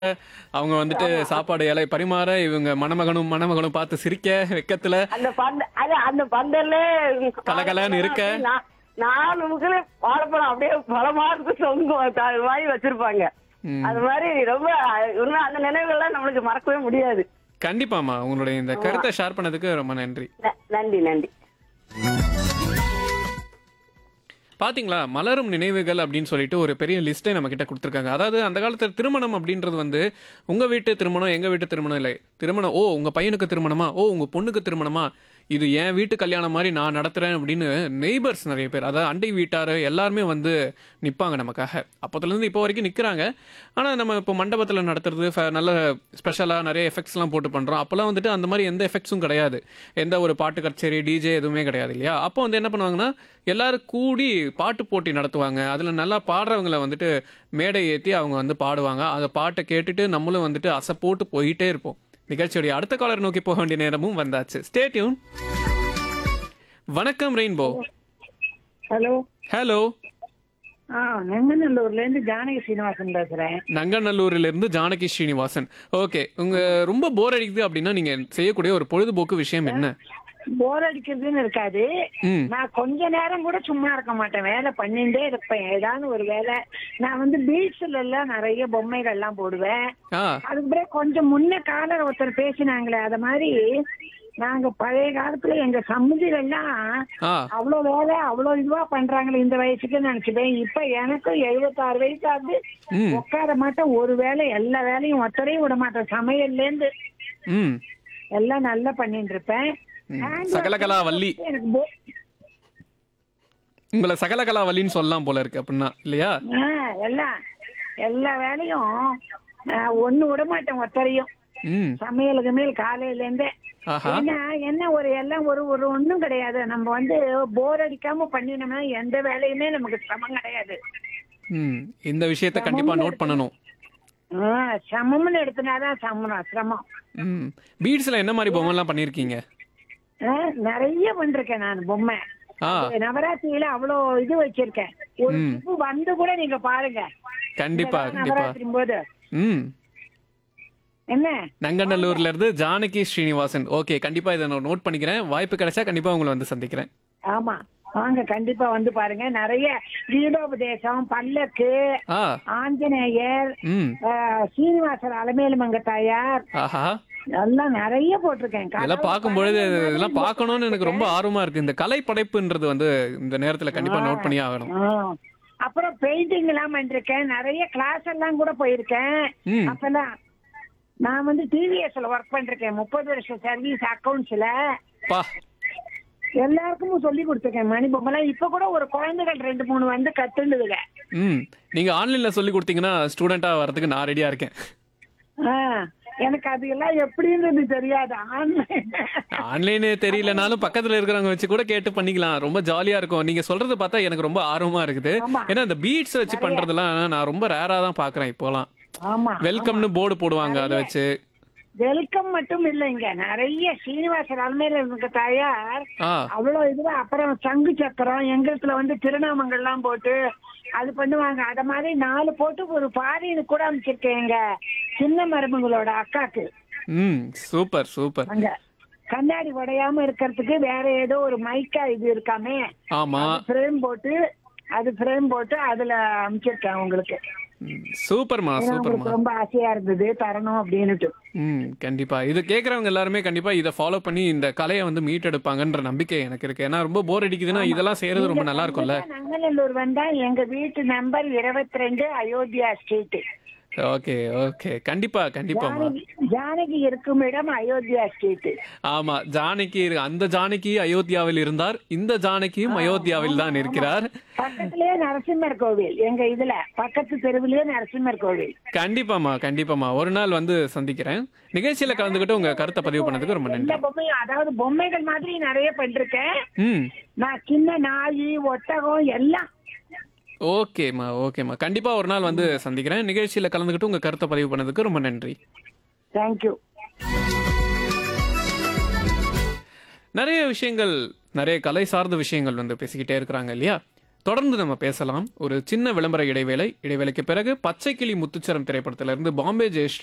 அவங்க வந்துட்டு சாப்பாடு இலை பரிமாற இவங்க மணமகனும் மணமகனும் பார்த்து சிரிக்க வெக்கத்துல அந்த பந்த அது அந்த பந்தல்ல கலகலன்னு இருக்க. நா- நாலு முகல வாழைப்பழம் அப்படியே பழமா இருக்கு தொங்கும் அது மாதிரி வச்சிருப்பாங்க ம். அது மாதிரி ரொம்ப இன்னும் அந்த நினைவுகள்லாம் நம்மளுக்கு மறக்கவே முடியாது கண்டிப்பாமா உங்களுடைய இந்த கருத்தை ஷேர் பண்ணதுக்கு ரொம்ப நன்றி ந- நன்றி நன்றி பாத்தீங்களா மலரும் நினைவுகள் அப்படின்னு சொல்லிட்டு ஒரு பெரிய லிஸ்ட்டை நம்ம கிட்ட கொடுத்துருக்காங்க அதாவது அந்த காலத்துல திருமணம் அப்படின்றது வந்து உங்க வீட்டு திருமணம் எங்க வீட்டு திருமணம் இல்லை திருமணம் ஓ உங்க பையனுக்கு திருமணமா ஓ உங்க பொண்ணுக்கு திருமணமா இது என் வீட்டு கல்யாணம் மாதிரி நான் நடத்துறேன் அப்படின்னு நெய்பர்ஸ் நிறைய பேர் அதாவது அண்டை வீட்டார் எல்லாருமே வந்து நிற்பாங்க நமக்காக அப்போத்துலேருந்து இப்போ வரைக்கும் நிற்கிறாங்க ஆனால் நம்ம இப்போ மண்டபத்தில் நடத்துறது ஃப- நல்ல ஸ்பெஷலாக நிறைய எஃபெக்ட்ஸ்லாம் போட்டு பண்ணுறோம் அப்போல்லாம் வந்துட்டு அந்த மாதிரி எந்த எஃபெக்ட்ஸும் கிடையாது எந்த ஒரு பாட்டு கச்சேரி டிஜே எதுவுமே கிடையாது இல்லையா அப்போ வந்து என்ன பண்ணுவாங்கன்னா எல்லாரும் கூடி பாட்டு போட்டி நடத்துவாங்க அதில் நல்லா பாடுறவங்கள வந்துட்டு மேடை ஏற்றி அவங்க வந்து பாடுவாங்க அந்த பாட்டை கேட்டுட்டு நம்மளும் வந்துட்டு அசை போட்டு போயிட்டே இருப்போம் நிகழ்ச்சியுடைய அடுத்த காலர் நோக்கி போக வேண்டிய நேரமும் வந்தாச்சு ஸ்டேட்யூன் வணக்கம் ரெயின்போ ஹலோ ஹலோ ஆ நெங்கநல்லூர்ல இருந்து ஜானகி சீனிவாசன் பேசுறேன் நங்கநல்லூரிலிருந்து இருந்து ஜானகி ஸ்ரீனிவாசன் ஓகே உங்க ரொம்ப போர் அடிக்குது அப்படின்னா நீங்க செய்யக்கூடிய ஒரு பொழுதுபோக்கு விஷயம் என்ன போர் அடிக்கிறதுன்னு இருக்காது ம் நான் கொஞ்ச நேரம் கூட சும்மா இருக்க மாட்டேன் வேலை பண்ணிட்டே இருப்பேன் ஏதாவது ஒரு வேலை நான் வந்து பீச்ல எல்லாம் நிறைய பொம்மைகள் எல்லாம் போடுவேன் ஆ அதுக்கு பிறகு கொஞ்சம் முன்ன காலர் ஒருத்தர் பேசினாங்களே அத மாதிரி நாங்க பழைய காலத்துல எங்க சமுதிரம் எல்லாம் ஆ அவ்வளவு வேலை அவ்வளவு இதுவா பண்றாங்களே இந்த வயசுக்கு நினைச்சுட்டேன் இப்ப எனக்கும் எழுபத்தாறு வயசு ஆகுது ம் உட்கார மாட்டேன் ஒரு வேலை எல்லா வேலையும் ஒத்தரையும் விட மாட்டேன் சமையல்ல இருந்து ம் எல்லாம் நல்லா பண்ணிட்டு இருப்பேன் ம். And சகலகலா வள்ளி எனக்கு போ- உங்களை சகலகலா வள்ளின்னு சொல்லலாம் போல இருக்கு அப்படின்னா இல்லையா ஆ, எல்லாம் எல்லா வேலையும் ஆ, ஒண்ணு விட மாட்டேன் ஒத்தரையும் ம் சமையலுக்கு மேல் காலையில இருந்தே ஆஹா ஏன்னா என்ன ஒரு எல்லாம் ஒரு ஒரு ஒண்ணும் கிடையாது நம்ம வந்து போர் அடிக்காம பண்ணினோம்னா எந்த வேலையுமே நமக்கு சிரமம் கிடையாது ம் இந்த விஷயத்த கண்டிப்பா நோட் பண்ணணும் ஆ, சிரமம்னு எடுத்தனாதான் சமம் சிரமம் ம் பீட்ஸ்ல என்ன மாதிரி பொம்மைலாம் பண்ணிருக்கீங்க ஆ, நிறைய பண்ணிருக்கேன் நான் பொம்மை ஆ நவராத்திரியில அவ்வளோ இது வச்சிருக்கேன் ஒரு ம். டிப்பு வந்து கூட நீங்க பாருங்க கண்டிப்பா கண்டிப்பா நவராத்திரி போது ம் என்ன நங்கநல்லூர்ல இருந்து ஜானகி ஸ்ரீனிவாசன் ஓகே கண்டிப்பா இதை நான் நோட் பண்ணிக்கிறேன் வாய்ப்பு கிடைச்சா கண்டிப்பா உங்களை வந்து சந்திக்கிறேன் ஆமா வாங்க கண்டிப்பா வந்து பாருங்க நிறைய கீதோபதேசம் பல்லக்கு ஆ ஆஞ்சநேயர் ம் ஆஹ், சீனிவாசர் அலமேலு மங்க தாயார் ஆஹா எல்லாம் நிறைய போட்டிருக்கேன் இதெல்லாம் பார்க்கும் பொழுது இதெல்லாம் பார்க்கணும்னு எனக்கு ரொம்ப ஆர்வமா இருக்கு இந்த கலை படைப்புன்றது வந்து இந்த நேரத்துல கண்டிப்பா நோட் பண்ணி ஆகணும் ஆ. அப்புறம் பெயிண்டிங் எல்லாம் பண்ணிருக்கேன் நிறைய கிளாஸ் எல்லாம் கூட போயிருக்கேன் ம் அப்பெல்லாம் நான் வந்து டிவிஎஸ்ல ஒர்க் பண்ணிருக்கேன் முப்பது வருஷம் சர்வீஸ் அக்கவுண்ட்ஸ்ல பா எல்லாருக்கும் சொல்லி கொடுத்துருக்கேன் மணி பொம்மைலாம் இப்ப கூட ஒரு குழந்தைகள் ரெண்டு மூணு வந்து கத்துண்டுதுங்க ம் நீங்க ஆன்லைன்ல சொல்லி கொடுத்தீங்கன்னா ஸ்டூடெண்டா வரதுக்கு நான் ரெடியா இருக்கேன் ஆ, எனக்கு அது எல்லாம் எப்படின்றது தெரியாது ஆன்லைன் ஆன்லைனே தெரியலனாலும் பக்கத்துல இருக்கிறவங்க வச்சு கூட கேட்டு பண்ணிக்கலாம் ரொம்ப ஜாலியா இருக்கும் நீங்க சொல்றது பார்த்தா எனக்கு ரொம்ப ஆர்வமா இருக்குது ஆமா. ஏன்னா இந்த பீட்ஸ் வச்சு பண்றதெல்லாம் நான் ரொம்ப ரேரா தான் பாக்குறேன் இப்போலாம் ஆமா வெல்கம்னு போர்டு போடுவாங்க அதை வச்சு வெல்கம் மட்டும் இல்லைங்க நிறைய சீனிவாசர் அலமையில இருக்க தாயார் ஆ அவ்வளவு இதுவா அப்புறம் சங்கு சக்கரம் எங்கத்துல வந்து திருநாமங்கள்லாம் போட்டு அது பண்ணுவாங்க அத மாதிரி நாலு போட்டு ஒரு பாரின்னு கூட அமைச்சிருக்கேன் எங்க சின்ன மருமகளோட அக்காக்கு ம் சூப்பர் சூப்பர் அங்க கண்ணாடி உடையாம இருக்கிறதுக்கு வேற ஏதோ ஒரு மைக்கா இது இருக்காமே ஆமா ஃப்ரேம் போட்டு அது ஃப்ரேம் போட்டு அதுல அமைச்சிருக்கேன் உங்களுக்கு ம், சூப்பர்மா ஏன்னா சூப்பர்மா உங்களுக்கு ரொம்ப ஆசையா இருந்தது தரணும் அப்படின்னுட்டு ம் கண்டிப்பா இது கேக்குறவங்க எல்லாருமே கண்டிப்பா இதை ஃபாலோ பண்ணி இந்த கலையை வந்து மீட்டெடுப்பாங்கன்ற நம்பிக்கை எனக்கு இருக்கு ஏன்னா ரொம்ப போர் அடிக்குதுன்னா இதெல்லாம் செய்யறது ரொம்ப நல்லா இருக்கும்ல நங்கநல்லூர் வந்தா எங்க வீட்டு நம்பர் இருபத்தி ரெண்டு அயோத்தியா ஸ்ட்ரீட் ஓகே ஓகே கண்டிப்பா கண்டிப்பாமா ஜானகி ஜானகி இருக்கும் இடம் அயோத்தியா ஸ்ட்ரீட் ஆமா ஜானகி இரு- அந்த ஜானகி அயோத்தியாவில் இருந்தார் இந்த ஜானகியும் அயோத்தியாவில் தான் இருக்கிறார் பக்கத்திலேயே நரசிம்மர் கோவில் எங்க இதுல பக்கத்து தெருவிலேயே நரசிம்மர் கோவில் கண்டிப்பாமா கண்டிப்பாமா ஒரு நாள் வந்து சந்திக்கிறேன் நிகழ்ச்சியில கலந்துக்கிட்டு உங்க கருத்தை பதிவு பண்ணதுக்கு ரொம்ப எல்லா நன்றி பொம்மையும் அதாவது பொம்மைகள் மாதிரி நிறைய பண்ணிருக்கேன் ம் நான் சின்ன நாய் ஒட்டகம் எல்லாம் ஓகேம்மா ஓகேம்மா கண்டிப்பா ஒரு நாள் வந்து சந்திக்கிறேன் நிகழ்ச்சியில கலந்துக்கிட்டு உங்க கருத்தை பதிவு பண்ணதுக்கு ரொம்ப நன்றி தேங்க்யூ நிறைய விஷயங்கள் நிறைய கலை சார்ந்த விஷயங்கள் வந்து பேசிக்கிட்டே இருக்கிறாங்க இல்லையா தொடர்ந்து நம்ம பேசலாம் ஒரு சின்ன விளம்பர இடைவேளை இடைவேளைக்கு பிறகு பச்சை கிளி முத்துச்சரம் திரைப்படத்திலிருந்து பாம்பே ஜெயஸ்ரீ